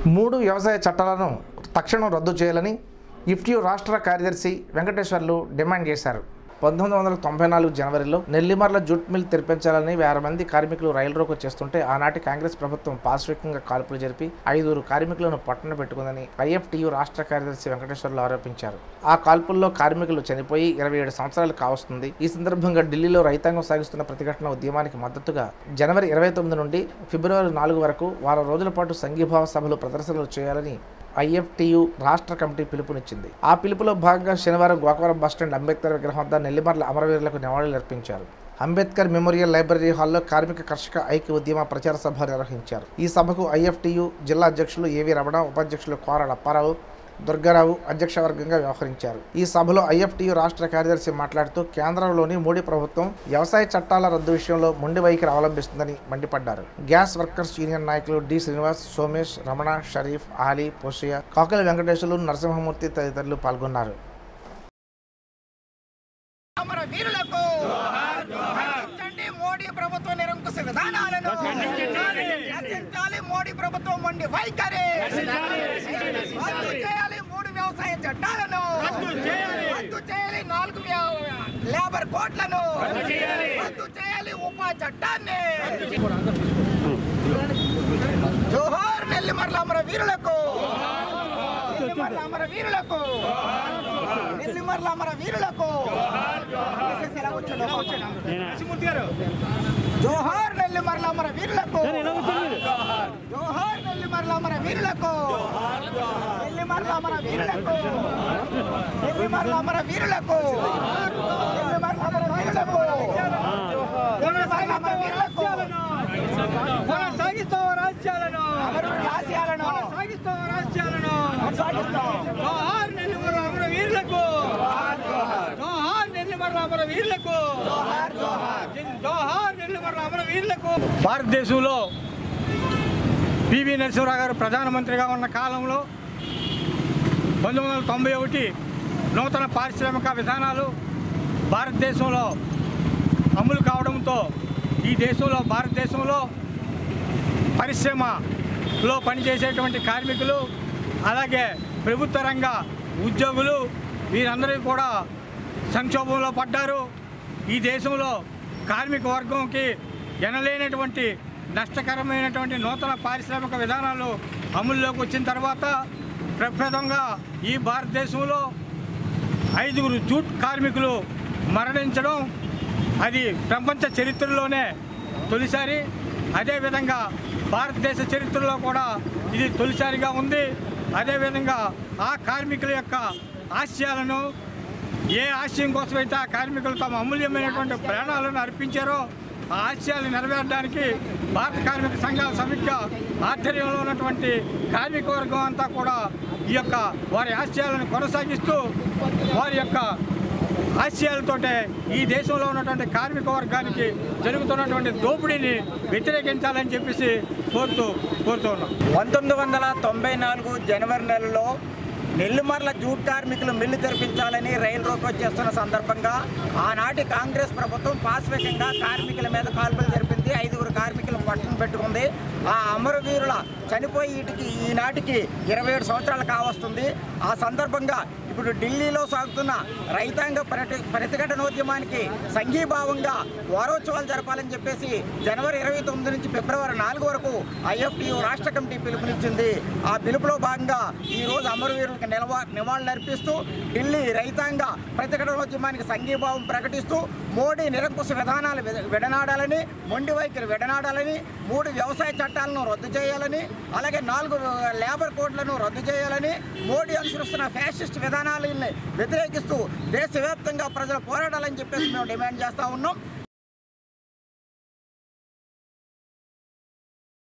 మూడు వ్యవసాయ చట్టాలను తక్షణం రద్దు చేయాలని ఇఫ్ట్యూ రాష్ట్ర కార్యదర్శి వెంకటేశ్వర్లు డిమాండ్ చేశారు పంతొమ్మిది వందల తొంభై నాలుగు జనవరిలో నెల్లిమర్ల జూట్ మిల్ తెరిపించాలని వేల మంది కార్మికులు రైలు రోకో చేస్తుంటే ఆనాటి కాంగ్రెస్ ప్రభుత్వం పాశ్వికంగా కాల్పులు జరిపి ఐదుగురు కార్మికులను పట్టణ పెట్టుకుందని ఐఎఫ్టియు రాష్ట్ర కార్యదర్శి వెంకటేశ్వర్లు ఆరోపించారు ఆ కాల్పుల్లో కార్మికులు చనిపోయి ఇరవై ఏడు సంవత్సరాలు కావస్తుంది ఈ సందర్భంగా ఢిల్లీలో రైతాంగం సాగిస్తున్న ప్రతిఘటన ఉద్యమానికి మద్దతుగా జనవరి ఇరవై తొమ్మిది నుండి ఫిబ్రవరి నాలుగు వరకు వారం రోజుల పాటు సంఘీభావ సభలు ప్రదర్శనలు చేయాలని ఐఎఫ్టియు రాష్ట్ర కమిటీ పిలుపునిచ్చింది ఆ పిలుపులో భాగంగా శనివారం గోకవరం బస్టాండ్ అంబేద్కర్ విగ్రహం వద్ద నెల్లిమర్ల అమరవీరులకు నివాళులు అర్పించారు అంబేద్కర్ మెమోరియల్ లైబ్రరీ హాల్లో కార్మిక కర్షక ఐక్య ఉద్యమ ప్రచార సభ నిర్వహించారు ఈ సభకు ఐఎఫ్టియు జిల్లా అధ్యక్షులు ఏవి రమణ ఉపాధ్యక్షులు కోరల అప్పారావు దుర్గారావు అధ్యక్ష వర్గంగా వ్యవహరించారు ఈ సభలో ఐఎఫ్టియు రాష్ట్ర కార్యదర్శి మాట్లాడుతూ కేంద్రంలోని మోడీ ప్రభుత్వం వ్యవసాయ చట్టాల రద్దు విషయంలో మొండి వైఖరి అవలంబిస్తుందని మండిపడ్డారు గ్యాస్ వర్కర్స్ యూనియన్ నాయకులు డి శ్రీనివాస్ సోమేష్ రమణ షరీఫ్ ఆలీ పోషయ్య కాకల వెంకటేశ్వరులు నరసింహమూర్తి తదితరులు పాల్గొన్నారు అమర వీరులకు రక్షించండి మోడీ ప్రభుత్వ నిరంకుశ విధానాలను రక్షించాలి మోడీ ప్రభుత్వం వండి వైఖరి రద్దు చేయాలి మూడు వ్యవసాయ చట్టాలను రద్దు చేయాలి నాలుగు వ్యవ- లేబర్ కోట్లను రద్దు చేయాలి ఉపా చట్టాన్ని జోహార్ నెల్లిమర్ల అమర వీరులకు నెల్లిమర్ల అమర వీరులకు నెల్లిమర్ల అమర వీరులకు ఎలా వచ్చాడు? ఎలా వచ్చాడు? జోహార్ నెల్లిమర్ల అమర వీరులకు జోహార్ నెల్లిమర్ల అమర వీరులకు నెల్లిమర్ల అమర వీరులకు నెల్లిమర్ల అమర వీరులకు నెల్లిమర్ల అమర వీరులకు నెల్లిమర్ల అమర వీరులకు కొనసాగిస్తాం రాజ్యాలను అమరుడి ఆశయాలను సాగిస్తాం రాజ్యాలను కొనసాగిస్తాం జోహార్ నెల్లిమర్ల అమర వీరులకు జోహార్ నెల్లిమర్ల అమర వీరులకు జోహార్ నెల్లిమర్ల అమర వీరులకు భారతదేశంలో పివి నరసింహరావు గారు ప్రధానమంత్రిగా ఉన్న కాలంలో పంతొమ్మిది వందల తొంభై ఒకటి నూతన పారిశ్రామిక విధానాలు భారతదేశంలో అమలు కావడంతో ఈ దేశంలో భారతదేశంలో పరిశ్రమలో పనిచేసేటువంటి కార్మికులు అలాగే ప్రభుత్వ రంగ ఉద్యోగులు వీరందరూ కూడా సంక్షోభంలో పడ్డారు ఈ దేశంలో కార్మిక వర్గంకి ఎనలేనటువంటి నష్టకరమైనటువంటి నూతన పారిశ్రామిక విధానాలు అమల్లోకి వచ్చిన తర్వాత ప్రప్రథంగా ఈ భారతదేశంలో ఐదుగురు జూట్ కార్మికులు మరణించడం అది ప్రపంచ చరిత్రలోనే తొలిసారి అదేవిధంగా భారతదేశ చరిత్రలో కూడా ఇది తొలిసారిగా ఉంది అదేవిధంగా ఆ కార్మికుల యొక్క ఆశయాలను ఏ ఆశయం కోసమైతే ఆ కార్మికులు తమ అమూల్యమైనటువంటి ప్రాణాలను అర్పించారో ఆ ఆశయాలు నెరవేరడానికి భారత కార్మిక సంఘాల సమిఖ్య ఆధ్వర్యంలో ఉన్నటువంటి కార్మిక వర్గం అంతా కూడా ఈ యొక్క వారి ఆశయాలను కొనసాగిస్తూ వారి యొక్క ఆశయాలతోటే ఈ దేశంలో ఉన్నటువంటి కార్మిక వర్గానికి జరుగుతున్నటువంటి దోపిడీని వ్యతిరేకించాలని చెప్పేసి కోరుతూ కోరుతూ ఉన్నాం పంతొమ్మిది వందల తొంభై నాలుగు జనవరి నెలలో నెల్లిమర్ల జూట్ కార్మికులు మిల్లు తెరిపించాలని రైలు రోకో చేస్తున్న సందర్భంగా ఆనాటి కాంగ్రెస్ ప్రభుత్వం పాశ్వికంగా కార్మికుల మీద కాల్పులు జరిపింది ఐదుగురు కార్మికులు పట్టణం పెట్టుకుంది ఆ అమరవీరుల చనిపోయి ఈటికి ఈనాటికి ఇరవై ఏడు సంవత్సరాలు కావస్తుంది ఆ సందర్భంగా ఇప్పుడు ఢిల్లీలో సాగుతున్న రైతాంగ ప్రతి ప్రతిఘటనోద్యమానికి సంఘీభావంగా వారోత్సవాలు జరపాలని చెప్పేసి జనవరి ఇరవై తొమ్మిది నుంచి ఫిబ్రవరి నాలుగు వరకు ఐఎఫ్టియు రాష్ట్ర కమిటీ పిలుపునిచ్చింది ఆ పిలుపులో భాగంగా ఈ రోజు అమరవీరులకు నిలవ నివాళులర్పిస్తూ ఢిల్లీ రైతాంగ ప్రతిఘటనోద్యమానికి సంఘీభావం ప్రకటిస్తూ మోడీ నిరంకుశ విధానాలు విడ- విడనాడాలని మొండి వైఖరి విడనాడాలని మూడు వ్యవసాయ చట్టాలను రద్దు చేయాలని అలాగే నాలుగు లేబర్ కోడ్లను రద్దు చేయాలని మోడీ అనుసరిస్తున్న ఫ్యాసిస్ట్ విధానాలని వ్యతిరేకిస్తూ దేశవ్యాప్తంగా ప్రజలు పోరాడాలని చెప్పేసి మేము డిమాండ్ చేస్తా ఉన్నాం